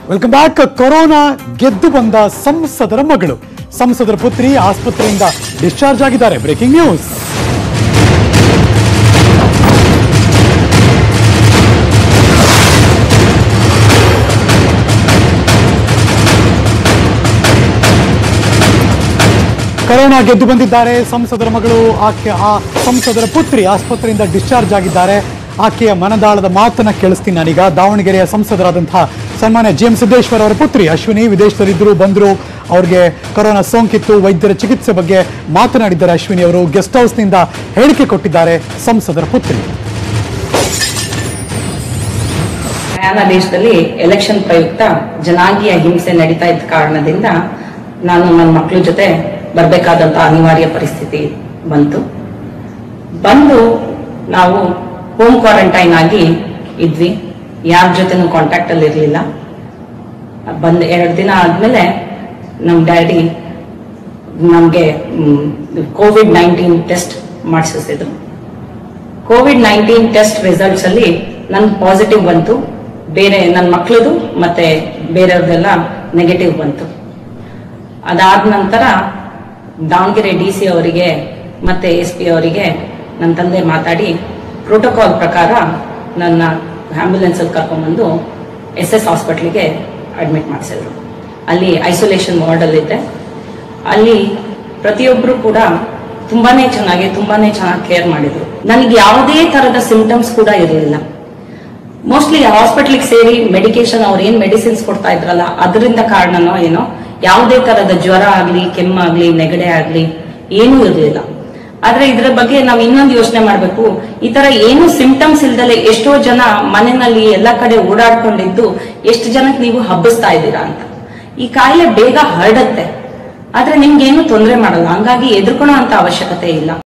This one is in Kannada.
ವೆಲ್ಕಮ್ ಬ್ಯಾಕ್ ಕೊರೋನಾ ಗೆದ್ದು ಬಂದ ಸಂಸದರ ಮಗಳು ಸಂಸದರ ಪುತ್ರಿ ಆಸ್ಪತ್ರೆಯಿಂದ ಡಿಸ್ಚಾರ್ಜ್ ಆಗಿದ್ದಾರೆ ಬ್ರೇಕಿಂಗ್ ನ್ಯೂಸ್ ಕೊರೋನಾ ಗೆದ್ದು ಬಂದಿದ್ದಾರೆ ಸಂಸದರ ಮಗಳು ಆಕೆ ಆ ಸಂಸದರ ಪುತ್ರಿ ಆಸ್ಪತ್ರೆಯಿಂದ ಡಿಸ್ಚಾರ್ಜ್ ಆಗಿದ್ದಾರೆ ಆಕೆಯ ಮನದಾಳದ ಮಾತನ್ನ ಕೇಳಿಸ್ತೀನಿ ನಾನೀಗ ದಾವಣಗೆರೆಯ ಸಂಸದರಾದಂತಹ ಸನ್ಮಾನ್ಯ ಜಿ ಎಂ ಸಿದ್ದೇಶ್ವರ್ ಅವರ ಪುತ್ರಿ ಅಶ್ವಿನಿ ವಿದೇಶದಲ್ಲಿದ್ದರು ಬಂದರು ಅವ್ರಿಗೆ ಕೊರೋನಾ ಸೋಂಕಿತ್ತು ವೈದ್ಯರ ಚಿಕಿತ್ಸೆ ಬಗ್ಗೆ ಮಾತನಾಡಿದ್ದಾರೆ ಅಶ್ವಿನಿ ಅವರು ಗೆಸ್ಟ್ ಹೌಸ್ನಿಂದ ಹೇಳಿಕೆ ಕೊಟ್ಟಿದ್ದಾರೆ ಸಂಸದರ ಪುತ್ರಿ ಗಯಾನ ದೇಶದಲ್ಲಿ ಎಲೆಕ್ಷನ್ ಪ್ರಯುಕ್ತ ಜನಾಂಗೀಯ ಹಿಂಸೆ ನಡೀತಾ ಇದ್ದ ಕಾರಣದಿಂದ ನಾನು ನನ್ನ ಮಕ್ಕಳ ಜೊತೆ ಬರಬೇಕಾದಂತ ಅನಿವಾರ್ಯ ಪರಿಸ್ಥಿತಿ ಬಂತು ಬಂದು ನಾವು ಹೋಮ್ ಕ್ವಾರಂಟೈನ್ ಆಗಿ ಇದ್ವಿ ಯಾರ ಜೊತೆನೂ ಕಾಂಟ್ಯಾಕ್ಟ್ ಅಲ್ಲಿ ಇರಲಿಲ್ಲ ಬಂದ್ ಎರಡು ದಿನ ಆದ್ಮೇಲೆ ನಮ್ಮ ಡ್ಯಾಡಿ ನಮಗೆ ಕೋವಿಡ್ ನೈನ್ಟೀನ್ ಟೆಸ್ಟ್ ಮಾಡಿಸಿದ್ರು ಕೋವಿಡ್ ನೈನ್ಟೀನ್ ಟೆಸ್ಟ್ ರಿಸಲ್ಟ್ಸ್ ಅಲ್ಲಿ ನನ್ ಪಾಸಿಟಿವ್ ಬಂತು ಬೇರೆ ನನ್ನ ಮಕ್ಕಳದು ಮತ್ತೆ ಬೇರೆಯವ್ರದೆಲ್ಲ ನೆಗೆಟಿವ್ ಬಂತು ಅದಾದ ನಂತರ ದಾವಣಗೆರೆ ಡಿ ಸಿ ಅವರಿಗೆ ಮತ್ತೆ ಎಸ್ ಪಿ ಅವರಿಗೆ ನನ್ನ ತಂದೆ ಮಾತಾಡಿ ಪ್ರೋಟೋಕಾಲ್ ಪ್ರಕಾರ ನನ್ನ ಆಂಬ್ಯುಲೆನ್ಸ್ ಅಲ್ಲಿ ಕರ್ಕೊಂಡ್ಬಂದು ಎಸ್ ಎಸ್ ಹಾಸ್ಪಿಟ್ಲಿಗೆ ಅಡ್ಮಿಟ್ ಮಾಡಿಸಿದ್ರು ಅಲ್ಲಿ ಐಸೋಲೇಷನ್ ವಾರ್ಡಲ್ಲಿದ್ದೆ ಅಲ್ಲಿ ಪ್ರತಿಯೊಬ್ಬರು ಕೂಡ ತುಂಬಾನೇ ಚೆನ್ನಾಗಿ ತುಂಬಾನೇ ಚೆನ್ನಾಗಿ ಕೇರ್ ಮಾಡಿದ್ರು ನನಗೆ ಯಾವುದೇ ತರದ ಸಿಂಟಮ್ಸ್ ಕೂಡ ಇರಲಿಲ್ಲ ಮೋಸ್ಟ್ಲಿ ಹಾಸ್ಪಿಟ್ಲಿಗೆ ಸೇರಿ ಮೆಡಿಕೇಶನ್ ಅವ್ರು ಏನ್ ಮೆಡಿಸಿನ್ಸ್ ಕೊಡ್ತಾ ಇದ್ರಲ್ಲ ಅದರಿಂದ ಕಾರಣನೋ ಏನೋ ಯಾವುದೇ ತರದ ಜ್ವರ ಆಗ್ಲಿ ಕೆಮ್ಮಾಗ್ಲಿ ನೆಗಡೆ ಆಗ್ಲಿ ಏನೂ ಇರಲಿಲ್ಲ ಆದ್ರೆ ಇದ್ರ ಬಗ್ಗೆ ನಾವು ಇನ್ನೊಂದು ಯೋಚನೆ ಮಾಡ್ಬೇಕು ಈ ತರ ಏನು ಸಿಂಟಮ್ಸ್ ಇಲ್ದಲೆ ಎಷ್ಟೋ ಜನ ಮನೆಯಲ್ಲಿ ಎಲ್ಲ ಕಡೆ ಓಡಾಡ್ಕೊಂಡಿದ್ದು ಎಷ್ಟು ಜನಕ್ಕೆ ನೀವು ಹಬ್ಬಿಸ್ತಾ ಇದ್ದೀರಾ ಅಂತ ಈ ಕಾಯಿಲೆ ಬೇಗ ಹರಡತ್ತೆ ಆದ್ರೆ ನಿಮ್ಗೇನು ತೊಂದರೆ ಮಾಡಲ್ಲ ಹಂಗಾಗಿ ಎದುರ್ಕೊಳ್ಳೋ ಅಂತ ಅವಶ್ಯಕತೆ ಇಲ್ಲ